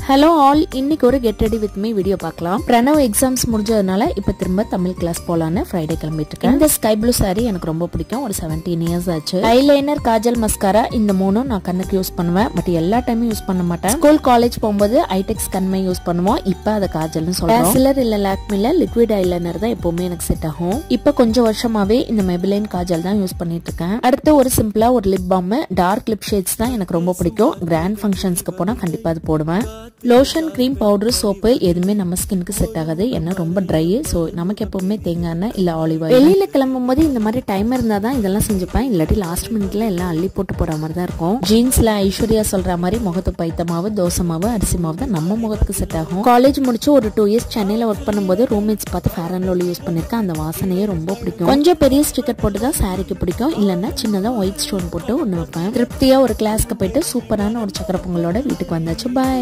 hello all இன்னைக்கு ஒரு get ready with me video பார்க்கலாம் பிரணவ் எக்ஸாம்ஸ் முடிஞ்சதுனால இப்ப திரும்ப தமிழ் கிளாஸ் போலான்னு ஃப்ரைடே கிளம்பிட்டு இருக்கேன் இந்த ஸ்கை ப்ளூ saree எனக்கு ரொம்ப பிடிக்கும் ஒரு செவன்டீன் இயர்ஸ் ஆச்சு ஐலைனர் காஜல் மஸ்காரா இந்த மூணும் நான் கண்ணுக்கு யூஸ் பண்ணுவேன் பட் எல்லா டைமும் யூஸ் பண்ண மாட்டேன் ஸ்கூல் காலேஜ் போகும்போது ஐடெக்ஸ் கண்மை யூஸ் பண்ணுவோம் இப்ப அதை காஜல்னு சொல்றோம் சிலர் இல்ல லாக்மில லிக்விட் ஐலைனர் தான் எப்பவுமே எனக்கு செட் ஆகும் இப்ப கொஞ்சம் வருஷமாவே இந்த மெபிலைன் காஜல் தான் யூஸ் பண்ணிட்டு இருக்கேன் அடுத்து ஒரு சிம்பிளா ஒரு lip balm dark lip shades தான் எனக்கு ரொம்ப பிடிக்கும் கிராண்ட் ஃபங்க்ஷன்ஸ்க்கு போனா கண்டிப்பா அது போடுவேன் லோஷன் க்ரீம் பவுடர் சோப்பு எதுவுமே நம்ம ஸ்கின்னுக்கு செட் ஆகாது ஏன்னா ரொம்ப ட்ரை ஸோ நமக்கு எப்பவுமே தேங்காய் எண்ணெய் இல்ல ஆலிவ் ஆயில் வெளியில கிளம்பும் போது இந்த மாதிரி டைம் இருந்தா தான் இதெல்லாம் செஞ்சுப்பேன் இல்லாட்டி லாஸ்ட் மினிட்ல எல்லாம் அள்ளி போட்டு போற மாதிரி தான் இருக்கும் ஜீன்ஸ்ல ஐஸ்வர்யா சொல்ற மாதிரி முகத்து பைத்த மாவு தோசை மாவு அரிசி மாவு தான் நம்ம முகத்துக்கு செட் ஆகும் காலேஜ் முடிச்சு ஒரு டூ இயர்ஸ் சென்னையில ஒர்க் பண்ணும்போது ரூம்மேட்ஸ் பார்த்து ஃபேர் அண்ட் லோலி யூஸ் பண்ணிருக்கேன் அந்த வாசனையே ரொம்ப பிடிக்கும் கொஞ்சம் பெரிய ஸ்டிக்கர் போட்டு தான் சாரிக்கு பிடிக்கும் இல்லைன்னா சின்னதா ஒயிட் ஸ்டோன் போட்டு ஒன்று வைப்பேன் திருப்தியா ஒரு கிளாஸ்க்கு போயிட்டு சூப்பரான ஒரு சக்கரை பொங்கலோட வீட்டுக்கு வந்தாச்சு பாய்